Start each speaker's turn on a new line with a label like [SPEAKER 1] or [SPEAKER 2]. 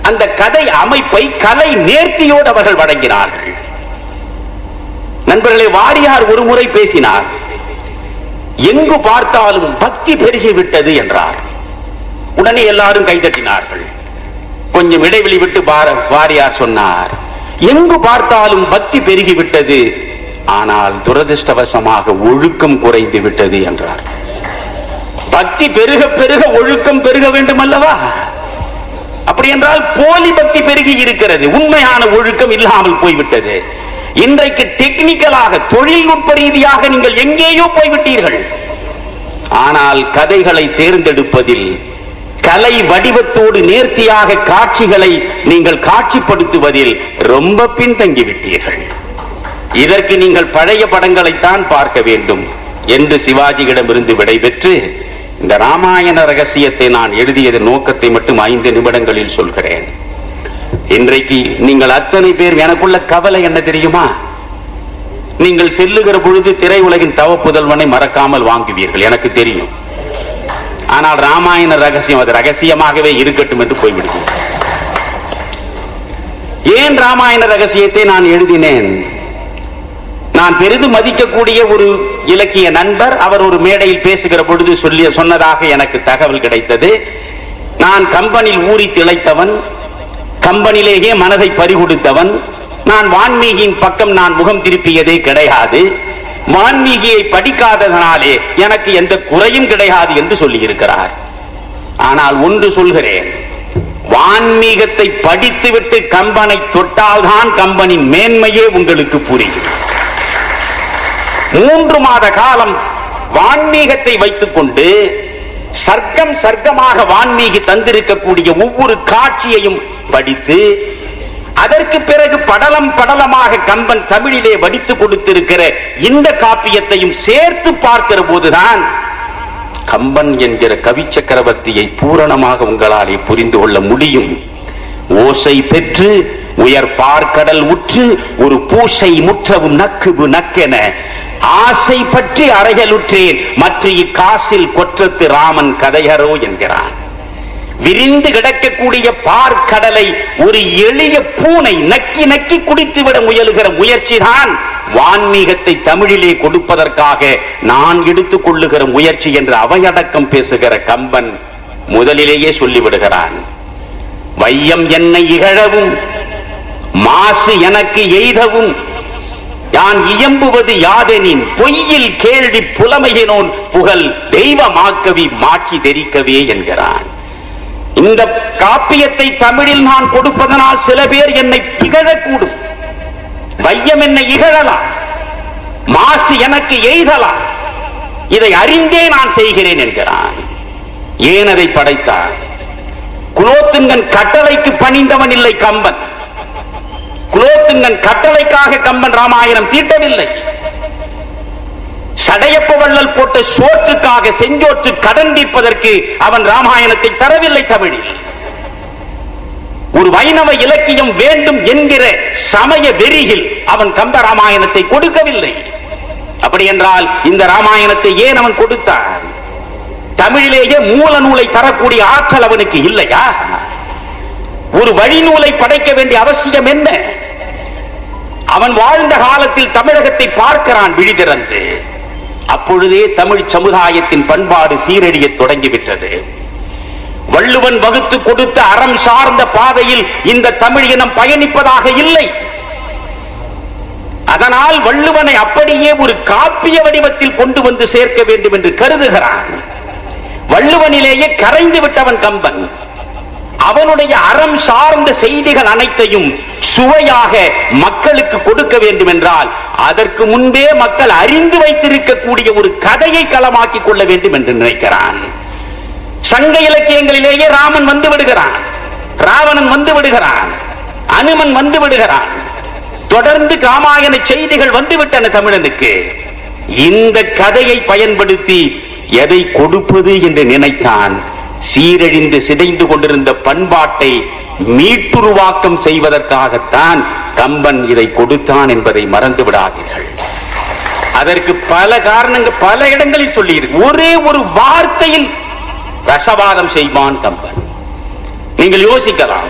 [SPEAKER 1] அந்த கதை அமைப்பை கலை நேர்த்தியோடு அவர்கள் வழங்கினார்கள் நண்பர்களே வாரியார் ஒரு முறை பேசினார் எங்கு பார்த்தாலும் பக்தி பெருகிவிட்டது என்றார் உடனே எல்லாரும் கைதட்டினார்கள் கொஞ்சம் இடைவெளி விட்டு பார- வாரியார் சொன்னார் எங்கு பார்த்தாலும் பக்தி பெருகிவிட்டது ஆனால் துரதிர்ஷ்டவசமாக ஒழுக்கம் குறைந்து விட்டது என்றார் பக்தி பெருக பெருக ஒழுக்கம் பெருக வேண்டும் அல்லவா அப்படி என்றால் போலி பக்தி பெருகி இருக்கிறது உண்மையான ஒழுக்கம் இல்லாமல் போய்விட்டது இன்றைக்கு டெக்னிக்கலாக தொழில்நுட்ப ரீதியாக நீங்கள் எங்கேயோ போய்விட்டீர்கள் ஆனால் கதைகளை தேர்ந்தெடுப்பதில் கலை வடிவத்தோடு நேர்த்தியாக காட்சிகளை நீங்கள் காட்சிப்படுத்துவதில் ரொம்ப பின்தங்கி விட்டீர்கள் இதற்கு நீங்கள் பழைய படங்களைத்தான் பார்க்க வேண்டும் என்று சிவாஜியிடமிருந்து விடைபெற்று இந்த ராமாயண ரகசியத்தை நான் எழுதியதன் நோக்கத்தை மட்டும் ஐந்து நிமிடங்களில் சொல்கிறேன் இன்றைக்கு நீங்கள் அத்தனை பேர் எனக்குள்ள கவலை என்ன தெரியுமா நீங்கள் செல்லுகிற பொழுது திரையுலகின் தவ புதல்வனை மறக்காமல் வாங்குவீர்கள் எனக்கு தெரியும் ஆனால் ராமாயண ரகசியம் அது ரகசியமாகவே இருக்கட்டும் என்று போய்விடுவீர்கள் ஏன் ராமாயண ரகசியத்தை நான் எழுதினேன் நான் பெரிதும் மதிக்கக்கூடிய ஒரு இலக்கிய நண்பர் அவர் ஒரு மேடையில் பேசுகிற பொழுது சொல்லி சொன்னதாக எனக்கு தகவல் கிடைத்தது நான் கம்பனில் ஊறி திளைத்தவன் கம்பனிலேயே மனதை பறிகொடுத்தவன் நான் வான்மீகியின் பக்கம் நான் முகம் திருப்பியதே கிடையாது வான்மீகியை படிக்காததனாலே எனக்கு எந்த குறையும் கிடையாது என்று சொல்லியிருக்கிறார் ஆனால் ஒன்று சொல்கிறேன் வான்மீகத்தை படித்துவிட்டு கம்பனை தொட்டால்தான் கம்பனின் மேன்மையே உங்களுக்கு புரியும் மூன்று மாத காலம் வான்மீகத்தை வைத்துக் கொண்டு சர்க்கம் சர்க்கமாக வான்மீகி தந்திருக்கக்கூடிய ஒவ்வொரு காட்சியையும் படித்து அதற்கு பிறகு படலம் படலமாக கம்பன் தமிழிலே வடித்து கொடுத்திருக்கிற இந்த காப்பியத்தையும் சேர்த்து பார்க்கிற போதுதான் கம்பன் என்கிற கவி சக்கரவர்த்தியை பூரணமாக உங்களாலே புரிந்து கொள்ள முடியும் ஓசை பெற்று உயர் பார்க்கடல் உற்று ஒரு பூசை முற்றவும் நக்குபு நக்கென ஆசை பற்றி அறையலுற்றேன் மற்ற இக்காசில் கொற்றத்து ராமன் கதையரோ என்கிறான் விரிந்து கிடக்கக்கூடிய பார்க்கடலை ஒரு எளிய பூனை நக்கி நக்கி குடித்துவிட முயலுகிற முயற்சிதான் வான்மீகத்தை தமிழிலே கொடுப்பதற்காக நான் எடுத்துக் கொள்ளுகிற முயற்சி என்று அவையடக்கம் பேசுகிற கம்பன் முதலிலேயே சொல்லிவிடுகிறான் வையம் என்னை இகழவும் மாசு எனக்கு எய்தவும் யான் இயம்புவது யாதெனின் பொய்யில் கேள்வி புலமையினோன் புகழ் தெய்வமாக்கவி மாட்சி தெரிக்கவே என்கிறான் இந்த காப்பியத்தை தமிழில் நான் கொடுப்பதனால் சில பேர் என்னை இகழக்கூடும் வையம் என்னை இகழலாம் மாசு எனக்கு எய்தலாம் இதை அறிந்தே நான் செய்கிறேன் என்கிறான் ஏன் அதை படைத்தான் குலோத்துங்கன் கட்டளைக்கு பணிந்தவன் இல்லை கம்பன் குலோத்துங்கன் கட்டளைக்காக கம்பன் ராமாயணம் தீட்டவில்லை சடையப்ப வள்ளல் போட்ட சோற்றுக்காக செஞ்சோற்று கடன் தீர்ப்பதற்கு அவன் ராமாயணத்தை தரவில்லை தமிழில் ஒரு வைணவ இலக்கியம் வேண்டும் என்கிற சமய வெறியில் அவன் கம்ப ராமாயணத்தை கொடுக்கவில்லை அப்படி என்றால் இந்த ராமாயணத்தை ஏன் அவன் கொடுத்தான் தமிழிலேயே மூல நூலை தரக்கூடிய ஆற்றல் அவனுக்கு இல்லையா ஒரு வழிநூலை படைக்க வேண்டிய அவசியம் என்ன அவன் வாழ்ந்த காலத்தில் தமிழகத்தை பார்க்கிறான் விழிதிறந்து அப்பொழுதே தமிழ் சமுதாயத்தின் பண்பாடு சீரழிய தொடங்கிவிட்டது வள்ளுவன் வகுத்து கொடுத்த அறம் சார்ந்த பாதையில் இந்த தமிழ் இனம் பயணிப்பதாக இல்லை அதனால் வள்ளுவனை அப்படியே ஒரு காப்பிய வடிவத்தில் கொண்டு வந்து சேர்க்க வேண்டும் என்று கருதுகிறான் வள்ளுவனிலேயே கரைந்து விட்டவன் கம்பன் அவனுடைய அறம் சார்ந்த செய்திகள் அனைத்தையும் சுவையாக மக்களுக்கு கொடுக்க வேண்டும் என்றால் அதற்கு முன்பே மக்கள் அறிந்து வைத்திருக்கக்கூடிய ஒரு கதையை களமாக்கிக் கொள்ள வேண்டும் என்று நினைக்கிறான் சங்க இலக்கியங்களிலேயே ராமன் வந்து விடுகிறான் ராவணன் வந்து விடுகிறான் அனுமன் வந்து விடுகிறான் தொடர்ந்து ராமாயண செய்திகள் வந்துவிட்டன தமிழனுக்கு இந்த கதையை பயன்படுத்தி எதை கொடுப்பது என்று நினைத்தான் சீரழிந்து சிதைந்து கொண்டிருந்த பண்பாட்டை மீட்டுருவாக்கம் செய்வதற்காகத்தான் கம்பன் இதை கொடுத்தான் என்பதை மறந்து விடாதீர்கள் அதற்கு பல காரணங்கள் பல இடங்களில் சொல்லி ஒரே ஒரு வார்த்தையில் ரசவாதம் செய்வான் கம்பன் நீங்கள் யோசிக்கலாம்